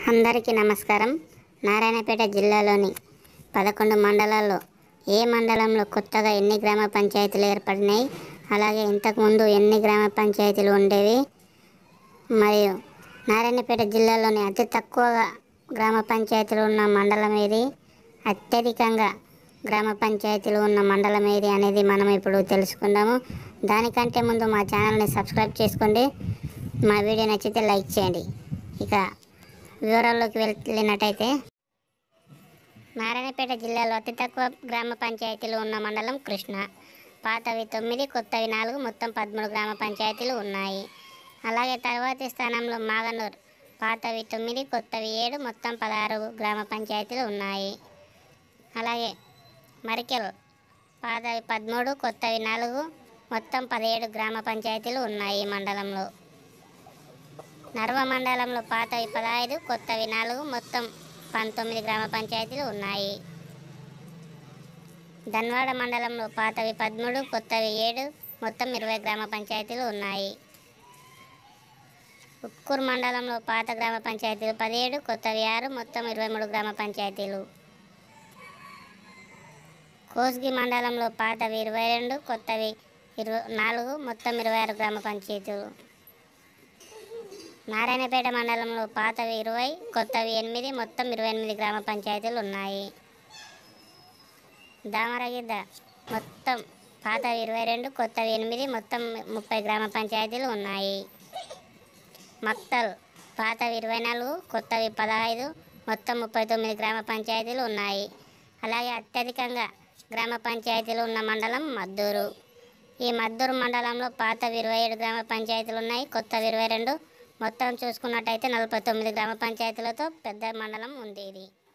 అందరికీ నమస్కారం నారాయణపేట జిల్లాలోని పదకొండు మండలాల్లో ఏ మండలంలో కొత్తగా ఎన్ని గ్రామ పంచాయతీలు ఏర్పడినాయి అలాగే ఇంతకుముందు ఎన్ని గ్రామ పంచాయతీలు ఉండేవి మరియు నారాయణపేట జిల్లాలోని అతి తక్కువగా గ్రామ పంచాయతీలు ఉన్న మండలం ఏది అత్యధికంగా గ్రామ పంచాయతీలు ఉన్న మండలం ఏది అనేది మనం ఇప్పుడు తెలుసుకుందాము దానికంటే ముందు మా ఛానల్ని సబ్స్క్రైబ్ చేసుకోండి మా వీడియో నచ్చితే లైక్ చేయండి ఇక వివరాల్లోకి వెళ్ళినట్టయితే నారాయణపేట జిల్లాలో అతి తక్కువ గ్రామ పంచాయతీలు ఉన్న మండలం కృష్ణ పాతవి తొమ్మిది కొత్తవి నాలుగు మొత్తం పదమూడు గ్రామ పంచాయతీలు ఉన్నాయి అలాగే తర్వాతి స్థానంలో మాగనూర్ పాతవి తొమ్మిది కొత్తవి ఏడు మొత్తం పదహారు గ్రామ పంచాయతీలు ఉన్నాయి అలాగే మరికెల్ పాతవి పదమూడు కొత్తవి నాలుగు మొత్తం పదిహేడు గ్రామ పంచాయతీలు ఉన్నాయి ఈ మండలంలో నర్వ మండలంలో పాతవి పదహైదు కొత్తవి నాలుగు మొత్తం పంతొమ్మిది గ్రామ పంచాయతీలు ఉన్నాయి ధన్వాడ మండలంలో పాతవి పదమూడు కొత్తవి ఏడు మొత్తం ఇరవై గ్రామ పంచాయతీలు ఉన్నాయి ఉక్కూరు మండలంలో పాత గ్రామ పంచాయతీలు పదిహేడు కొత్తవి ఆరు మొత్తం ఇరవై మూడు గ్రామ పంచాయతీలు కోస్గి మండలంలో పాతవి ఇరవై రెండు కొత్తవి ఇరవై నాలుగు మొత్తం ఇరవై ఆరు గ్రామ పంచాయతీలు నారాయణపేట మండలంలో పాతవి ఇరవై కొత్తవి ఎనిమిది మొత్తం ఇరవై ఎనిమిది గ్రామ పంచాయతీలు ఉన్నాయి దామరగిద్ద మొత్తం పాతవి ఇరవై రెండు కొత్తవి ఎనిమిది మొత్తం ముప్పై గ్రామ పంచాయతీలు ఉన్నాయి మక్తల్ పాతవి ఇరవై నాలుగు కొత్తవి పదహైదు మొత్తం ముప్పై తొమ్మిది గ్రామ పంచాయతీలు ఉన్నాయి అలాగే అత్యధికంగా గ్రామ పంచాయతీలు ఉన్న మండలం మద్దూరు ఈ మద్దూరు మండలంలో పాతవి ఇరవై ఏడు గ్రామ పంచాయతీలు ఉన్నాయి కొత్తవి ఇరవై రెండు మొత్తం చూసుకున్నట్టయితే నలభై తొమ్మిది గ్రామ పంచాయతీలతో పెద్ద మండలం ఉంది ఇది